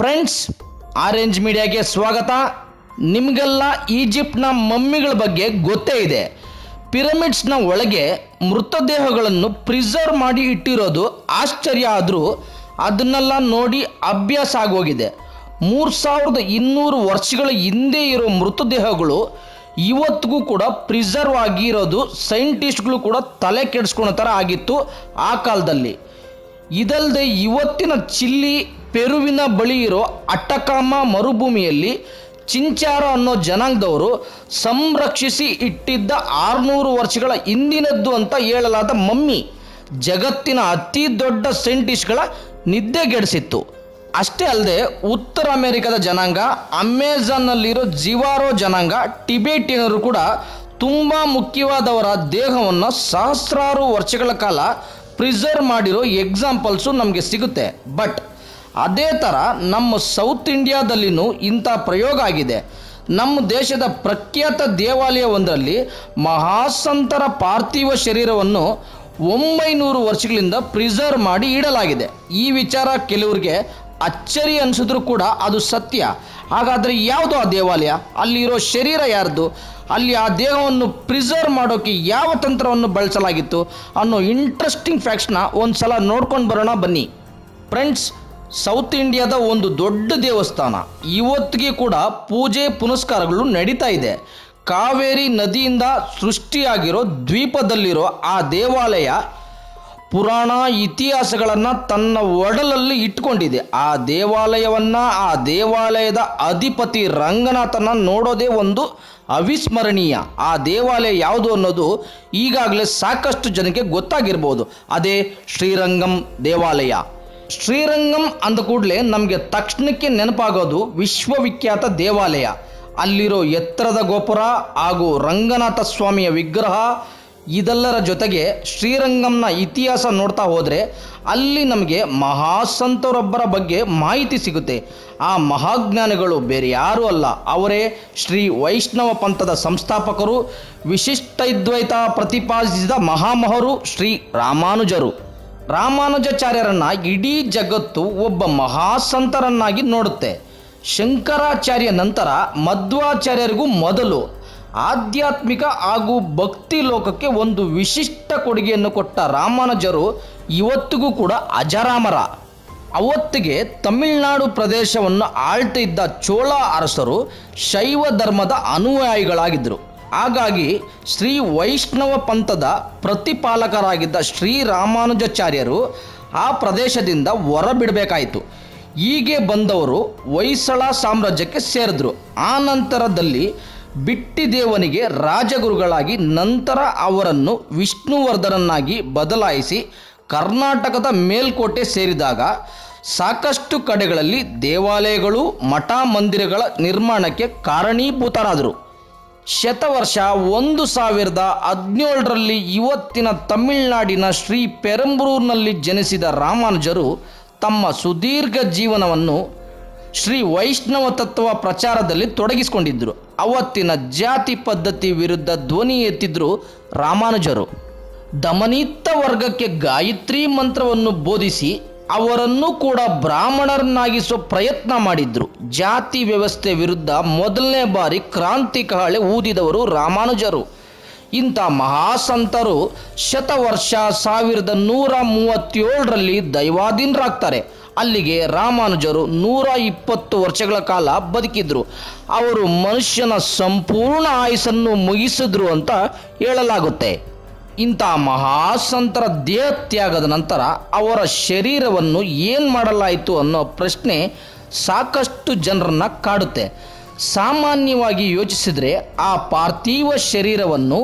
friends orange ಮೀಡಿಯಾಗೆ ಸ್ವಾಗತ ನಿಮಗೆಲ್ಲ ಈಜಿಪ್ಟ್ನ ಮಮ್ಮಿಗಳ ಬಗ್ಗೆ ಗೊತ್ತೇ ಇದೆ ಪಿರಮಿಡ್ಸ್ನ ಒಳಗೆ ಮೃತದೇಹಗಳನ್ನು ಪ್ರಿಸರ್ವ್ ಮಾಡಿ ಇಟ್ಟಿರೋದು ಆಶ್ಚರ್ಯ ಆದರೂ ಅದನ್ನೆಲ್ಲ ನೋಡಿ ಅಭ್ಯಾಸ ಆಗೋಗಿದೆ ಮೂರು ಸಾವಿರದ ಇನ್ನೂರು ವರ್ಷಗಳ ಹಿಂದೆ ಇರೋ ಮೃತದೇಹಗಳು ಇವತ್ತಿಗೂ ಕೂಡ ಪ್ರಿಸರ್ವ್ ಆಗಿರೋದು ಸೈಂಟಿಸ್ಟ್ಗಳು ಕೂಡ ತಲೆ ಕೆಡಿಸ್ಕೊಳೋ ಥರ ಆಗಿತ್ತು ಆ ಕಾಲದಲ್ಲಿ ಇದಲ್ಲದೆ ಇವತ್ತಿನ ಚಿಲ್ಲಿ ಪೆರುವಿನ ಬಳಿ ಇರೋ ಅಟ್ಟಕಾಮ ಮರುಭೂಮಿಯಲ್ಲಿ ಚಿಂಚಾರ ಅನ್ನೋ ಜನಾಂಗದವರು ಸಂರಕ್ಷಿಸಿ ಇಟ್ಟಿದ್ದ ಆರುನೂರು ವರ್ಷಗಳ ಹಿಂದಿನದ್ದು ಅಂತ ಹೇಳಲಾದ ಮಮ್ಮಿ ಜಗತ್ತಿನ ಅತಿ ದೊಡ್ಡ ಸೈಂಟಿಸ್ಟ್ಗಳ ನಿದ್ದೆಗೆಡಿಸಿತ್ತು ಅಷ್ಟೇ ಅಲ್ಲದೆ ಉತ್ತರ ಅಮೆರಿಕದ ಜನಾಂಗ ಅಮೆಜಾನ್ನಲ್ಲಿರೋ ಜಿವಾರೋ ಜನಾಂಗ ಟಿಬೇಟಿಯನರು ಕೂಡ ತುಂಬ ಮುಖ್ಯವಾದವರ ದೇಹವನ್ನು ಸಹಸ್ರಾರು ವರ್ಷಗಳ ಕಾಲ ಪ್ರಿಸರ್ವ್ ಮಾಡಿರೋ ಎಕ್ಸಾಂಪಲ್ಸು ನಮಗೆ ಸಿಗುತ್ತೆ ಬಟ್ ಅದೇ ಥರ ನಮ್ಮ ಸೌತ್ ಇಂಡಿಯಾದಲ್ಲಿನೂ ಇಂಥ ಪ್ರಯೋಗ ಆಗಿದೆ ನಮ್ಮ ದೇಶದ ಪ್ರಖ್ಯಾತ ದೇವಾಲಯವೊಂದರಲ್ಲಿ ಮಹಾಸಂತರ ಪಾರ್ಥಿವ ಶರೀರವನ್ನು ಒಂಬೈನೂರು ವರ್ಷಗಳಿಂದ ಪ್ರಿಸರ್ವ್ ಮಾಡಿ ಇಡಲಾಗಿದೆ ಈ ವಿಚಾರ ಕೆಲವರಿಗೆ ಅಚ್ಚರಿ ಅನಿಸಿದ್ರು ಕೂಡ ಅದು ಸತ್ಯ ಹಾಗಾದರೆ ಯಾವುದು ಆ ದೇವಾಲಯ ಅಲ್ಲಿರೋ ಶರೀರ ಯಾರ್ದು ಅಲ್ಲಿ ಆ ದೇಹವನ್ನು ಪ್ರಿಸರ್ವ್ ಮಾಡೋಕ್ಕೆ ಯಾವ ತಂತ್ರವನ್ನು ಬಳಸಲಾಗಿತ್ತು ಅನ್ನೋ ಇಂಟ್ರೆಸ್ಟಿಂಗ್ ಫ್ಯಾಕ್ಟ್ಸ್ನ ಒಂದು ಸಲ ನೋಡ್ಕೊಂಡು ಬರೋಣ ಬನ್ನಿ ಫ್ರೆಂಡ್ಸ್ ಸೌತ್ ಇಂಡಿಯಾದ ಒಂದು ದೊಡ್ಡ ದೇವಸ್ಥಾನ ಇವತ್ತಿಗೆ ಕೂಡ ಪೂಜೆ ಪುನಸ್ಕಾರಗಳು ನಡೀತಾ ಇದೆ ಕಾವೇರಿ ನದಿಯಿಂದ ಸೃಷ್ಟಿಯಾಗಿರೋ ದ್ವೀಪದಲ್ಲಿರೋ ಆ ದೇವಾಲಯ ಪುರಾಣ ಇತಿಹಾಸಗಳನ್ನು ತನ್ನ ಒಡಲಲ್ಲಿ ಇಟ್ಕೊಂಡಿದೆ ಆ ದೇವಾಲಯವನ್ನು ಆ ದೇವಾಲಯದ ಅಧಿಪತಿ ರಂಗನಾಥನ ನೋಡೋದೇ ಒಂದು ಅವಿಸ್ಮರಣೀಯ ಆ ದೇವಾಲಯ ಯಾವುದು ಅನ್ನೋದು ಈಗಾಗಲೇ ಸಾಕಷ್ಟು ಜನಕ್ಕೆ ಗೊತ್ತಾಗಿರ್ಬೋದು ಅದೇ ಶ್ರೀರಂಗಂ ದೇವಾಲಯ ಶ್ರೀರಂಗಂ ಅಂದ ಕೂಡಲೇ ನಮಗೆ ತಕ್ಷಣಕ್ಕೆ ನೆನಪಾಗೋದು ವಿಶ್ವವಿಖ್ಯಾತ ದೇವಾಲಯ ಅಲ್ಲಿರೋ ಎತ್ತರದ ಗೋಪುರ ಹಾಗೂ ರಂಗನಾಥ ಸ್ವಾಮಿಯ ವಿಗ್ರಹ ಇದೆಲ್ಲರ ಜೊತೆಗೆ ಶ್ರೀರಂಗಂನ ಇತಿಹಾಸ ನೋಡ್ತಾ ಹೋದರೆ ಅಲ್ಲಿ ನಮಗೆ ಮಹಾಸಂತರೊಬ್ಬರ ಬಗ್ಗೆ ಮಾಹಿತಿ ಸಿಗುತ್ತೆ ಆ ಮಹಾಜ್ಞಾನಿಗಳು ಬೇರೆ ಯಾರೂ ಅಲ್ಲ ಅವರೇ ಶ್ರೀ ವೈಷ್ಣವ ಪಂಥದ ಸಂಸ್ಥಾಪಕರು ವಿಶಿಷ್ಟದ್ವೈತ ಪ್ರತಿಪಾದಿಸಿದ ಮಹಾಮಹರು ಶ್ರೀ ರಾಮಾನುಜರು ರಾಮಾನುಜಾಚಾರ್ಯರನ್ನ ಇಡೀ ಜಗತ್ತು ಒಬ್ಬ ಮಹಾಸಂತರನ್ನಾಗಿ ನೋಡುತ್ತೆ ಶಂಕರಾಚಾರ್ಯ ನಂತರ ಮಧ್ವಾಚಾರ್ಯರಿಗೂ ಮೊದಲು ಆಧ್ಯಾತ್ಮಿಕ ಹಾಗೂ ಭಕ್ತಿ ಲೋಕಕ್ಕೆ ಒಂದು ವಿಶಿಷ್ಟ ಕೊಡುಗೆಯನ್ನು ಕೊಟ್ಟ ರಾಮಾನುಜರು ಇವತ್ತಿಗೂ ಕೂಡ ಅಜರಾಮರ ಅವತ್ತಿಗೆ ತಮಿಳುನಾಡು ಪ್ರದೇಶವನ್ನು ಆಳ್ತಿದ್ದ ಚೋಳ ಅರಸರು ಶೈವ ಧರ್ಮದ ಅನುಯಾಯಿಗಳಾಗಿದ್ದರು ಹಾಗಾಗಿ ಶ್ರೀ ವೈಷ್ಣವ ಪಂಥದ ಪ್ರತಿಪಾಲಕರಾಗಿದ್ದ ಶ್ರೀ ರಾಮಾನುಜಾಚಾರ್ಯರು ಆ ಪ್ರದೇಶದಿಂದ ಹೊರಬಿಡಬೇಕಾಯಿತು ಹೀಗೆ ಬಂದವರು ಹೊಯ್ಸಳ ಸಾಮ್ರಾಜ್ಯಕ್ಕೆ ಸೇರಿದ್ರು ಆ ನಂತರದಲ್ಲಿ ಬಿಟ್ಟಿದೇವನಿಗೆ ರಾಜಗುರುಗಳಾಗಿ ನಂತರ ಅವರನ್ನು ವಿಷ್ಣುವರ್ಧನನ್ನಾಗಿ ಬದಲಾಯಿಸಿ ಕರ್ನಾಟಕದ ಮೇಲ್ಕೋಟೆ ಸೇರಿದಾಗ ಸಾಕಷ್ಟು ಕಡೆಗಳಲ್ಲಿ ದೇವಾಲಯಗಳು ಮಠ ಮಂದಿರಗಳ ನಿರ್ಮಾಣಕ್ಕೆ ಕಾರಣೀಭೂತರಾದರು ಶತವರ್ಷ ಒಂದು ಸಾವಿರದ ಹದಿನೇಳರಲ್ಲಿ ಇವತ್ತಿನ ತಮಿಳುನಾಡಿನ ಶ್ರೀ ಪೆರಂಬೂರಿನಲ್ಲಿ ಜನಿಸಿದ ರಾಮಾನುಜರು ತಮ್ಮ ಸುದೀರ್ಘ ಜೀವನವನ್ನು ಶ್ರೀ ವೈಷ್ಣವ ತತ್ವ ಪ್ರಚಾರದಲ್ಲಿ ತೊಡಗಿಸಿಕೊಂಡಿದ್ದರು ಅವತ್ತಿನ ಜಾತಿ ಪದ್ಧತಿ ವಿರುದ್ಧ ಧ್ವನಿ ಎತ್ತಿದ್ರು ರಾಮಾನುಜರು ದಮನಿತ್ತ ವರ್ಗಕ್ಕೆ ಗಾಯತ್ರಿ ಮಂತ್ರವನ್ನು ಬೋಧಿಸಿ ಅವರನ್ನು ಕೂಡ ಬ್ರಾಹ್ಮಣರನ್ನಾಗಿಸುವ ಪ್ರಯತ್ನ ಮಾಡಿದ್ರು ಜಾತಿ ವ್ಯವಸ್ಥೆ ವಿರುದ್ಧ ಮೊದಲನೇ ಬಾರಿ ಕ್ರಾಂತಿ ಕಹಳೆ ಊದಿದವರು ರಾಮಾನುಜರು ಇಂಥ ಮಹಾಸಂತರು ಶತವರ್ಷ ಸಾವಿರದ ನೂರ ಮೂವತ್ತೇಳರಲ್ಲಿ ದೈವಾಧೀನರಾಗ್ತಾರೆ ಅಲ್ಲಿಗೆ ರಾಮಾನುಜರು ನೂರ ಇಪ್ಪತ್ತು ವರ್ಷಗಳ ಕಾಲ ಬದುಕಿದ್ರು ಅವರು ಮನುಷ್ಯನ ಸಂಪೂರ್ಣ ಆಯುಸ್ಸನ್ನು ಮುಗಿಸಿದ್ರು ಅಂತ ಹೇಳಲಾಗುತ್ತೆ ಇಂಥ ಮಹಾಸಂತರ ದೇಹತ್ಯಾಗದ ನಂತರ ಅವರ ಶರೀರವನ್ನು ಏನು ಮಾಡಲಾಯಿತು ಅನ್ನೋ ಪ್ರಶ್ನೆ ಸಾಕಷ್ಟು ಜನರನ್ನ ಕಾಡುತ್ತೆ ಸಾಮಾನ್ಯವಾಗಿ ಯೋಚಿಸಿದರೆ ಆ ಪಾರ್ಥಿವ ಶರೀರವನ್ನು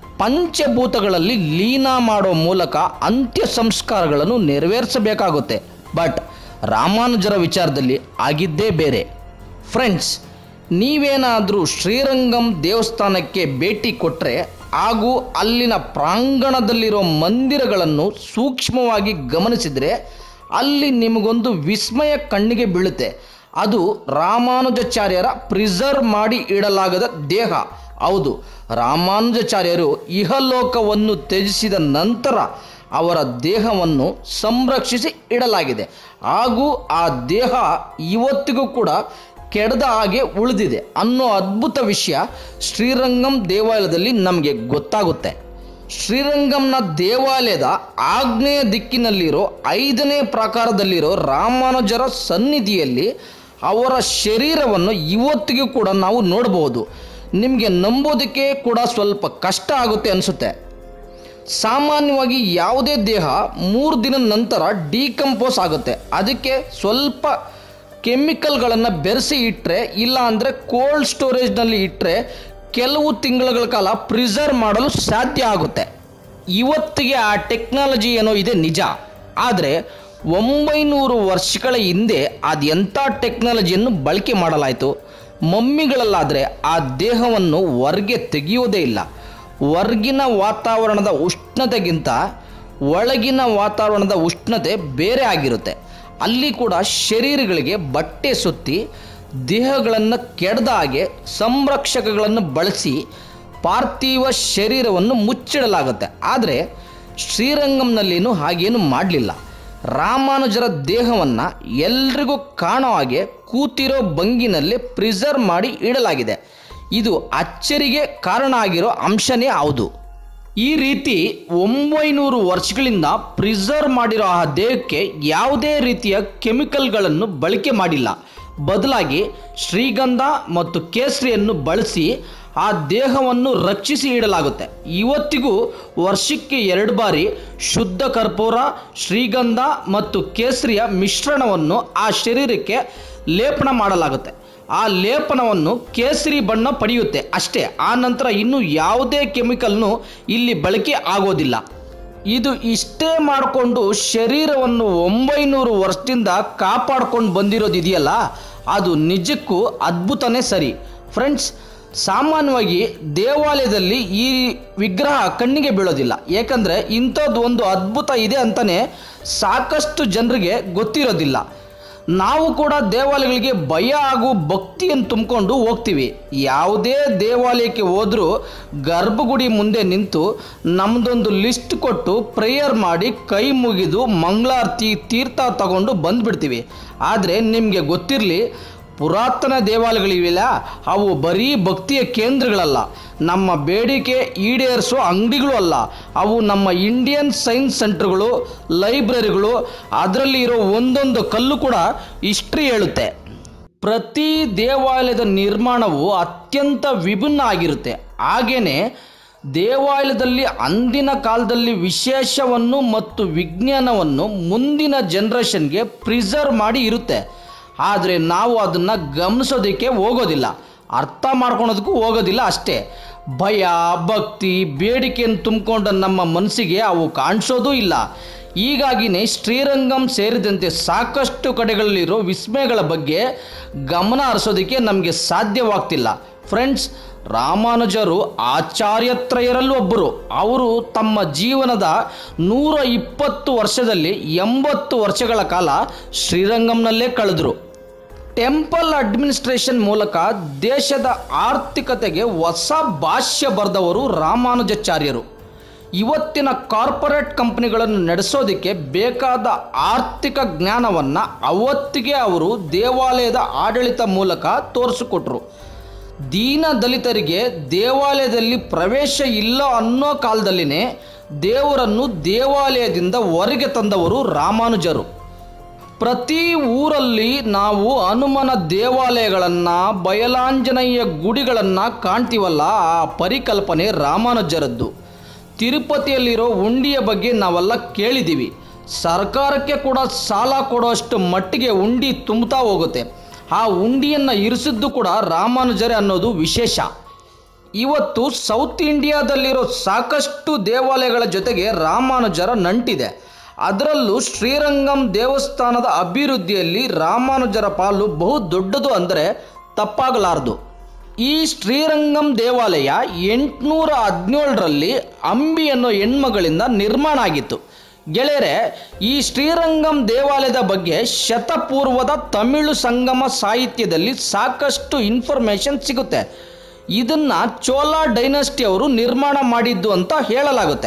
ಪಂಚಭೂತಗಳಲ್ಲಿ ಲೀನ ಮಾಡೋ ಮೂಲಕ ಅಂತ್ಯ ಸಂಸ್ಕಾರಗಳನ್ನು ನೆರವೇರಿಸಬೇಕಾಗುತ್ತೆ ಬಟ್ ರಾಮಾನುಜರ ವಿಚಾರದಲ್ಲಿ ಆಗಿದ್ದೇ ಬೇರೆ ಫ್ರೆಂಡ್ಸ್ ನೀವೇನಾದರೂ ಶ್ರೀರಂಗಂ ದೇವಸ್ಥಾನಕ್ಕೆ ಭೇಟಿ ಕೊಟ್ಟರೆ ಹಾಗೂ ಅಲ್ಲಿನ ಪ್ರಾಂಗಣದಲ್ಲಿರೋ ಮಂದಿರಗಳನ್ನು ಸೂಕ್ಷ್ಮವಾಗಿ ಗಮನಿಸಿದರೆ ಅಲ್ಲಿ ನಿಮಗೊಂದು ವಿಸ್ಮಯ ಕಣ್ಣಿಗೆ ಬೀಳುತ್ತೆ ಅದು ರಾಮಾನುಜಾಚಾರ್ಯರ ಪ್ರಿಸರ್ವ್ ಮಾಡಿ ಇಡಲಾಗದ ದೇಹ ಹೌದು ರಾಮಾನುಜಾಚಾರ್ಯರು ಇಹಲೋಕವನ್ನು ತ್ಯಜಿಸಿದ ನಂತರ ಅವರ ದೇಹವನ್ನು ಸಂರಕ್ಷಿಸಿ ಇಡಲಾಗಿದೆ ಹಾಗೂ ಆ ದೇಹ ಇವತ್ತಿಗೂ ಕೂಡ ಕೆಡದ ಹಾಗೆ ಉಳಿದಿದೆ ಅನ್ನೋ ಅದ್ಭುತ ವಿಷಯ ಶ್ರೀರಂಗಂ ದೇವಾಲಯದಲ್ಲಿ ನಮಗೆ ಗೊತ್ತಾಗುತ್ತೆ ಶ್ರೀರಂಗಂನ ದೇವಾಲಯದ ಆಗ್ನೇಯ ದಿಕ್ಕಿನಲ್ಲಿರೋ ಐದನೇ ಪ್ರಾಕಾರದಲ್ಲಿರೋ ರಾಮಾನುಜರ ಸನ್ನಿಧಿಯಲ್ಲಿ ಅವರ ಶರೀರವನ್ನು ಇವತ್ತಿಗೂ ಕೂಡ ನಾವು ನೋಡಬಹುದು ನಿಮಗೆ ನಂಬೋದಕ್ಕೆ ಕೂಡ ಸ್ವಲ್ಪ ಕಷ್ಟ ಆಗುತ್ತೆ ಅನಿಸುತ್ತೆ ಸಾಮಾನ್ಯವಾಗಿ ಯಾವುದೇ ದೇಹ ಮೂರು ದಿನದ ನಂತರ ಡಿಕಂಪೋಸ್ ಆಗುತ್ತೆ ಅದಕ್ಕೆ ಸ್ವಲ್ಪ ಕೆಮಿಕಲ್ಗಳನ್ನು ಬೆರೆಸಿ ಇಟ್ಟರೆ ಇಲ್ಲ ಅಂದರೆ ಕೋಲ್ಡ್ ಸ್ಟೋರೇಜ್ನಲ್ಲಿ ಇಟ್ಟರೆ ಕೆಲವು ತಿಂಗಳುಗಳ ಕಾಲ ಪ್ರಿಸರ್ವ್ ಮಾಡಲು ಸಾಧ್ಯ ಆಗುತ್ತೆ ಇವತ್ತಿಗೆ ಆ ಟೆಕ್ನಾಲಜಿ ಏನೋ ಇದೆ ನಿಜ ಆದರೆ ಒಂಬೈನೂರು ವರ್ಷಗಳ ಹಿಂದೆ ಅದೆಂಥ ಟೆಕ್ನಾಲಜಿಯನ್ನು ಬಳಕೆ ಮಾಡಲಾಯಿತು ಮಮ್ಮಿಗಳಲ್ಲಾದರೆ ಆ ದೇಹವನ್ನು ಹೊರಗೆ ತೆಗೆಯೋದೇ ಇಲ್ಲ ಹೊರ್ಗಿನ ವಾತಾವರಣದ ಉಷ್ಣತೆಗಿಂತ ಒಳಗಿನ ವಾತಾವರಣದ ಉಷ್ಣತೆ ಬೇರೆ ಆಗಿರುತ್ತೆ ಅಲ್ಲಿ ಕೂಡ ಶರೀರಗಳಿಗೆ ಬಟ್ಟೆ ಸುತ್ತಿ ದೇಹಗಳನ್ನು ಕೆಡದ ಹಾಗೆ ಸಂರಕ್ಷಕಗಳನ್ನು ಬಳಸಿ ಪಾರ್ಥಿವ ಶರೀರವನ್ನು ಮುಚ್ಚಿಡಲಾಗುತ್ತೆ ಆದರೆ ಶ್ರೀರಂಗಂನಲ್ಲೇನು ಹಾಗೇನು ಮಾಡಲಿಲ್ಲ ರಾಮಾನುಜರ ದೇಹವನ್ನು ಎಲ್ರಿಗೂ ಕಾಣೋ ಹಾಗೆ ಕೂತಿರೋ ಬಂಗಿನಲ್ಲಿ ಪ್ರಿಸರ್ವ್ ಮಾಡಿ ಇಡಲಾಗಿದೆ ಇದು ಅಚ್ಚರಿಗೆ ಕಾರಣ ಆಗಿರೋ ಅಂಶನೇ ಹೌದು ಈ ರೀತಿ ಒಂಬೈನೂರು ವರ್ಷಗಳಿಂದ ಪ್ರಿಸರ್ವ್ ಮಾಡಿರೋ ಆ ದೇಹಕ್ಕೆ ಯಾವುದೇ ರೀತಿಯ ಕೆಮಿಕಲ್ಗಳನ್ನು ಬಳಕೆ ಮಾಡಿಲ್ಲ ಬದಲಾಗಿ ಶ್ರೀಗಂಧ ಮತ್ತು ಕೇಸರಿಯನ್ನು ಬಳಸಿ ಆ ದೇಹವನ್ನು ರಕ್ಷಿಸಿ ಇಡಲಾಗುತ್ತೆ ಇವತ್ತಿಗೂ ವರ್ಷಕ್ಕೆ ಎರಡು ಬಾರಿ ಶುದ್ಧ ಕರ್ಪೂರ ಶ್ರೀಗಂಧ ಮತ್ತು ಕೇಸರಿಯ ಮಿಶ್ರಣವನ್ನು ಆ ಶರೀರಕ್ಕೆ ಲೇಪನ ಮಾಡಲಾಗುತ್ತೆ ಆ ಲೇಪನವನ್ನು ಕೇಸರಿ ಬಣ್ಣ ಪಡೆಯುತ್ತೆ ಅಷ್ಟೇ ಆ ನಂತರ ಇನ್ನು ಯಾವುದೇ ಕೆಮಿಕಲ್ನು ಇಲ್ಲಿ ಬಳಕೆ ಆಗೋದಿಲ್ಲ ಇದು ಇಷ್ಟೇ ಮಾಡಿಕೊಂಡು ಶರೀರವನ್ನು ಒಂಬೈನೂರು ವರ್ಷದಿಂದ ಕಾಪಾಡ್ಕೊಂಡು ಬಂದಿರೋದಿದೆಯಲ್ಲ ಅದು ನಿಜಕ್ಕೂ ಅದ್ಭುತನೇ ಸರಿ ಫ್ರೆಂಡ್ಸ್ ಸಾಮಾನ್ಯವಾಗಿ ದೇವಾಲಯದಲ್ಲಿ ಈ ವಿಗ್ರಹ ಕಣ್ಣಿಗೆ ಬೀಳೋದಿಲ್ಲ ಏಕೆಂದರೆ ಇಂಥದ್ದು ಒಂದು ಅದ್ಭುತ ಇದೆ ಅಂತಲೇ ಸಾಕಷ್ಟು ಜನರಿಗೆ ಗೊತ್ತಿರೋದಿಲ್ಲ ನಾವು ಕೂಡ ದೇವಾಲಯಗಳಿಗೆ ಭಯ ಹಾಗೂ ಭಕ್ತಿಯನ್ನು ತುಂಬಿಕೊಂಡು ಹೋಗ್ತೀವಿ ಯಾವುದೇ ದೇವಾಲಯಕ್ಕೆ ಹೋದರೂ ಗರ್ಭಗುಡಿ ಮುಂದೆ ನಿಂತು ನಮ್ಮದೊಂದು ಲಿಸ್ಟ್ ಕೊಟ್ಟು ಪ್ರೇಯರ್ ಮಾಡಿ ಕೈ ಮುಗಿದು ಮಂಗಳಾರತಿ ತೀರ್ಥ ತಗೊಂಡು ಬಂದುಬಿಡ್ತೀವಿ ಆದರೆ ನಿಮಗೆ ಗೊತ್ತಿರಲಿ ಪುರಾತನ ದೇವಾಲಯಗಳಿವೆಲ್ಲ ಅವು ಬರೀ ಭಕ್ತಿಯ ಕೇಂದ್ರಗಳಲ್ಲ ನಮ್ಮ ಬೇಡಿಕೆ ಈಡೇರಿಸೋ ಅಂಗಡಿಗಳು ಅಲ್ಲ ಅವು ನಮ್ಮ ಇಂಡಿಯನ್ ಸೈನ್ಸ್ ಸೆಂಟರ್ಗಳು ಲೈಬ್ರರಿಗಳು ಅದರಲ್ಲಿ ಇರೋ ಒಂದೊಂದು ಕಲ್ಲು ಕೂಡ ಹಿಸ್ಟ್ರಿ ಹೇಳುತ್ತೆ ಪ್ರತಿ ದೇವಾಲಯದ ನಿರ್ಮಾಣವು ಅತ್ಯಂತ ವಿಭಿನ್ನ ಆಗಿರುತ್ತೆ ಹಾಗೇನೆ ದೇವಾಲಯದಲ್ಲಿ ಅಂದಿನ ಕಾಲದಲ್ಲಿ ವಿಶೇಷವನ್ನು ಮತ್ತು ವಿಜ್ಞಾನವನ್ನು ಮುಂದಿನ ಜನ್ರೇಷನ್ಗೆ ಪ್ರಿಸರ್ವ್ ಮಾಡಿ ಇರುತ್ತೆ ಆದರೆ ನಾವು ಅದನ್ನು ಗಮನಿಸೋದಕ್ಕೆ ಹೋಗೋದಿಲ್ಲ ಅರ್ಥ ಮಾಡ್ಕೊಳೋದಕ್ಕೂ ಹೋಗೋದಿಲ್ಲ ಅಷ್ಟೇ ಭಯ ಭಕ್ತಿ ಬೇಡಿಕೆಯನ್ನು ತುಂಬಿಕೊಂಡ ನಮ್ಮ ಮನಸ್ಸಿಗೆ ಅವು ಕಾಣಿಸೋದೂ ಇಲ್ಲ ಹೀಗಾಗಿನೇ ಶ್ರೀರಂಗಂ ಸೇರಿದಂತೆ ಸಾಕಷ್ಟು ಕಡೆಗಳಲ್ಲಿರೋ ವಿಸ್ಮಯಗಳ ಬಗ್ಗೆ ಗಮನ ಹರಿಸೋದಕ್ಕೆ ನಮಗೆ ಸಾಧ್ಯವಾಗ್ತಿಲ್ಲ ಫ್ರೆಂಡ್ಸ್ ರಾಮಾನುಜರು ಆಚಾರ್ಯತ್ರಯರಲ್ಲೂ ಒಬ್ಬರು ಅವರು ತಮ್ಮ ಜೀವನದ ನೂರ ಇಪ್ಪತ್ತು ವರ್ಷದಲ್ಲಿ ಎಂಬತ್ತು ವರ್ಷಗಳ ಕಾಲ ಶ್ರೀರಂಗಂನಲ್ಲೇ ಕಳೆದರು ಟೆಂಪಲ್ ಅಡ್ಮಿನಿಸ್ಟ್ರೇಷನ್ ಮೂಲಕ ದೇಶದ ಆರ್ಥಿಕತೆಗೆ ಹೊಸ ಭಾಷ್ಯ ಬರೆದವರು ರಾಮಾನುಜಾಚಾರ್ಯರು ಇವತ್ತಿನ ಕಾರ್ಪೊರೇಟ್ ಕಂಪನಿಗಳನ್ನು ನಡೆಸೋದಕ್ಕೆ ಬೇಕಾದ ಆರ್ಥಿಕ ಜ್ಞಾನವನ್ನು ಅವತ್ತಿಗೆ ಅವರು ದೇವಾಲಯದ ಆಡಳಿತ ಮೂಲಕ ತೋರಿಸಿಕೊಟ್ರು ದೀನ ದಲಿತರಿಗೆ ದೇವಾಲಯದಲ್ಲಿ ಪ್ರವೇಶ ಇಲ್ಲ ಅನ್ನೋ ಕಾಲದಲ್ಲಿನೇ ದೇವರನ್ನು ದೇವಾಲಯದಿಂದ ಹೊರಗೆ ತಂದವರು ರಾಮಾನುಜರು ಪ್ರತಿ ಊರಲ್ಲಿ ನಾವು ಹನುಮನ ದೇವಾಲಯಗಳನ್ನು ಬಯಲಾಂಜನೇಯ ಗುಡಿಗಳನ್ನು ಕಾಣ್ತೀವಲ್ಲ ಆ ಪರಿಕಲ್ಪನೆ ರಾಮಾನುಜರದ್ದು ತಿರುಪತಿಯಲ್ಲಿರೋ ಉಂಡಿಯ ಬಗ್ಗೆ ನಾವೆಲ್ಲ ಕೇಳಿದ್ದೀವಿ ಸರ್ಕಾರಕ್ಕೆ ಕೂಡ ಸಾಲ ಕೊಡೋಷ್ಟು ಮಟ್ಟಿಗೆ ಉಂಡಿ ತುಂಬುತ್ತಾ ಹೋಗುತ್ತೆ ಆ ಉಂಡಿಯನ್ನು ಇರಿಸಿದ್ದು ಕೂಡ ರಾಮಾನುಜರೇ ಅನ್ನೋದು ವಿಶೇಷ ಇವತ್ತು ಸೌತ್ ಇಂಡಿಯಾದಲ್ಲಿರೋ ಸಾಕಷ್ಟು ದೇವಾಲಯಗಳ ಜೊತೆಗೆ ರಾಮಾನುಜರ ನಂಟಿದೆ ಅದರಲ್ಲೂ ಶ್ರೀರಂಗಂ ದೇವಸ್ಥಾನದ ಅಭಿವೃದ್ಧಿಯಲ್ಲಿ ರಾಮಾನುಜರ ಪಾಲು ಬಹು ದೊಡ್ಡದು ಅಂದರೆ ತಪ್ಪಾಗಲಾರದು ಈ ಶ್ರೀರಂಗಂ ದೇವಾಲಯ ಎಂಟುನೂರ ಹದಿನೇಳರಲ್ಲಿ ಅಂಬಿ ಅನ್ನೋ ಹೆಣ್ಮಗಳಿಂದ ನಿರ್ಮಾಣ ಆಗಿತ್ತು ಗೆಳೆಯರೆ ಈ ಶ್ರೀರಂಗಂ ದೇವಾಲಯದ ಬಗ್ಗೆ ಶತಪೂರ್ವದ ತಮಿಳು ಸಂಗಮ ಸಾಹಿತ್ಯದಲ್ಲಿ ಸಾಕಷ್ಟು ಇನ್ಫಾರ್ಮೇಷನ್ ಸಿಗುತ್ತೆ ಇದನ್ನ ಚೋಳ ಡೈನಸ್ಟಿ ಅವರು ನಿರ್ಮಾಣ ಮಾಡಿದ್ದು ಅಂತ ಹೇಳಲಾಗುತ್ತೆ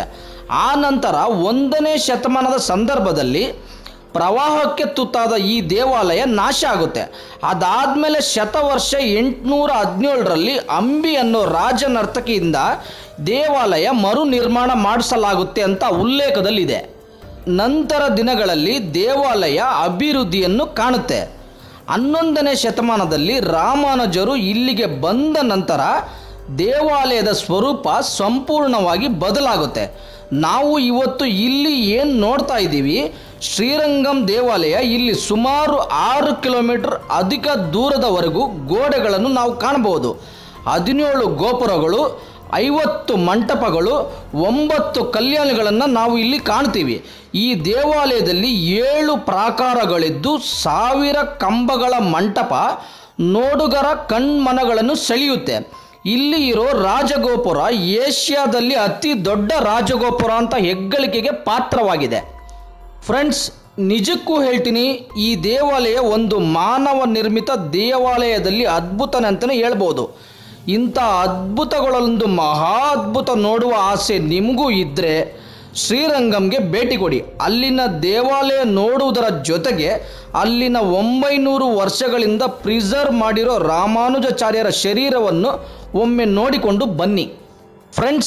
ಆ ನಂತರ ಒಂದನೇ ಶತಮಾನದ ಸಂದರ್ಭದಲ್ಲಿ ಪ್ರವಾಹಕ್ಕೆ ತುತ್ತಾದ ಈ ದೇವಾಲಯ ನಾಶ ಆಗುತ್ತೆ ಅದಾದಮೇಲೆ ಶತವರ್ಷ ಎಂಟುನೂರ ಹದಿನೇಳರಲ್ಲಿ ಅಂಬಿ ಅನ್ನೋ ರಾಜ ನರ್ತಕಿಯಿಂದ ದೇವಾಲಯ ಮರು ನಿರ್ಮಾಣ ಮಾಡಿಸಲಾಗುತ್ತೆ ಅಂತ ಉಲ್ಲೇಖದಲ್ಲಿದೆ ನಂತರ ದಿನಗಳಲ್ಲಿ ದೇವಾಲಯ ಅಭಿವೃದ್ಧಿಯನ್ನು ಕಾಣುತ್ತೆ ಹನ್ನೊಂದನೇ ಶತಮಾನದಲ್ಲಿ ರಾಮಾನುಜರು ಇಲ್ಲಿಗೆ ಬಂದ ನಂತರ ದೇವಾಲಯದ ಸ್ವರೂಪ ಸಂಪೂರ್ಣವಾಗಿ ಬದಲಾಗುತ್ತೆ ನಾವು ಇವತ್ತು ಇಲ್ಲಿ ಏನು ನೋಡ್ತಾ ಇದ್ದೀವಿ ಶ್ರೀರಂಗಂ ದೇವಾಲಯ ಇಲ್ಲಿ ಸುಮಾರು ಆರು ಕಿಲೋಮೀಟರ್ ಅಧಿಕ ದೂರದವರೆಗೂ ಗೋಡೆಗಳನ್ನು ನಾವು ಕಾಣಬಹುದು ಹದಿನೇಳು ಗೋಪುರಗಳು ಐವತ್ತು ಮಂಟಪಗಳು ಒಂಬತ್ತು ಕಲ್ಯಾಣಿಗಳನ್ನು ನಾವು ಇಲ್ಲಿ ಕಾಣ್ತೀವಿ ಈ ದೇವಾಲಯದಲ್ಲಿ ಏಳು ಪ್ರಾಕಾರಗಳಿದ್ದು ಸಾವಿರ ಕಂಬಗಳ ಮಂಟಪ ನೋಡುಗರ ಕಣ್ಮನಗಳನ್ನು ಸೆಳೆಯುತ್ತೆ ಇಲ್ಲಿ ಇರೋ ರಾಜಗೋಪುರ ಏಷ್ಯಾದಲ್ಲಿ ಅತಿ ದೊಡ್ಡ ರಾಜಗೋಪುರ ಅಂತ ಹೆಗ್ಗಳಿಕೆಗೆ ಪಾತ್ರವಾಗಿದೆ ಫ್ರೆಂಡ್ಸ್ ನಿಜಕ್ಕೂ ಹೇಳ್ತೀನಿ ಈ ದೇವಾಲಯ ಒಂದು ಮಾನವ ನಿರ್ಮಿತ ದೇವಾಲಯದಲ್ಲಿ ಅದ್ಭುತನೇ ಅಂತಲೇ ಹೇಳ್ಬೋದು ಇಂಥ ಅದ್ಭುತಗಳೊಂದು ಮಹಾ ಅದ್ಭುತ ನೋಡುವ ಆಸೆ ನಿಮಗೂ ಇದ್ದರೆ ಶ್ರೀರಂಗಂಗೆ ಭೇಟಿ ಕೊಡಿ ಅಲ್ಲಿನ ದೇವಾಲಯ ನೋಡುವುದರ ಜೊತೆಗೆ ಅಲ್ಲಿನ ಒಂಬೈನೂರು ವರ್ಷಗಳಿಂದ ಪ್ರಿಸರ್ವ್ ಮಾಡಿರೋ ರಾಮಾನುಜಾಚಾರ್ಯರ ಶರೀರವನ್ನು ಒಮ್ಮೆ ನೋಡಿಕೊಂಡು ಬನ್ನಿ ಫ್ರೆಂಡ್ಸ್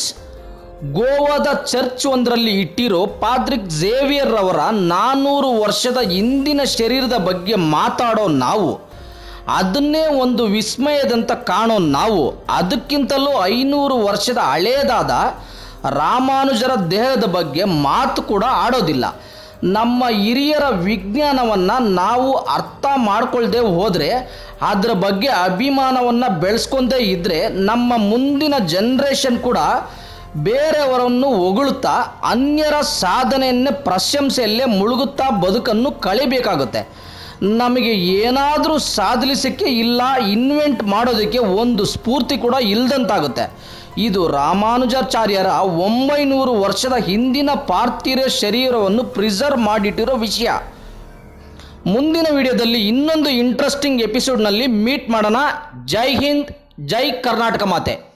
ಗೋವಾದ ಚರ್ಚ್ ಒಂದರಲ್ಲಿ ಇಟ್ಟಿರೋ ಪಾದ್ರಿಕ್ ಝೇವಿಯರ್ ಅವರ ನಾನ್ನೂರು ವರ್ಷದ ಹಿಂದಿನ ಶರೀರದ ಬಗ್ಗೆ ಮಾತಾಡೋ ನಾವು ಅದನ್ನೇ ಒಂದು ವಿಸ್ಮಯದಂತ ಕಾಣೋ ನಾವು ಅದಕ್ಕಿಂತಲೂ ಐನೂರು ವರ್ಷದ ಹಳೆಯದಾದ ರಾಮಾನುಜರ ದೇಹದ ಬಗ್ಗೆ ಮಾತು ಕೂಡ ಆಡೋದಿಲ್ಲ ನಮ್ಮ ಹಿರಿಯರ ವಿಜ್ಞಾನವನ್ನು ನಾವು ಅರ್ಥ ಮಾಡ್ಕೊಳ್ದೆ ಹೋದರೆ ಅದರ ಬಗ್ಗೆ ಅಭಿಮಾನವನ್ನು ಬೆಳೆಸ್ಕೊಂಡೇ ಇದ್ದರೆ ನಮ್ಮ ಮುಂದಿನ ಜನ್ರೇಷನ್ ಕೂಡ ಬೇರೆಯವರನ್ನು ಹೊಗಳುತ್ತಾ ಅನ್ಯರ ಸಾಧನೆಯನ್ನೇ ಪ್ರಶಂಸೆಯಲ್ಲೇ ಮುಳುಗುತ್ತಾ ಬದುಕನ್ನು ಕಳಿಬೇಕಾಗುತ್ತೆ ನಮಗೆ ಏನಾದರೂ ಸಾಧಿಸಲಿಕ್ಕೆ ಇಲ್ಲ ಇನ್ವೆಂಟ್ ಮಾಡೋದಕ್ಕೆ ಒಂದು ಸ್ಫೂರ್ತಿ ಕೂಡ ಇಲ್ದಂತಾಗುತ್ತೆ ಇದು ರಾಮಾನುಜಾಚಾರ್ಯರ ಒಂಬೈನೂರು ವರ್ಷದ ಹಿಂದಿನ ಪಾರ್ಥಿವ ಶರೀರವನ್ನು ಪ್ರಿಸರ್ವ್ ಮಾಡಿಟ್ಟಿರೋ ವಿಷಯ ಮುಂದಿನ ವಿಡಿಯೋದಲ್ಲಿ ಇನ್ನೊಂದು ಇಂಟ್ರೆಸ್ಟಿಂಗ್ ಎಪಿಸೋಡ್ನಲ್ಲಿ ಮೀಟ್ ಮಾಡೋಣ ಜೈ ಹಿಂದ್ ಜೈ ಕರ್ನಾಟಕ ಮಾತೆ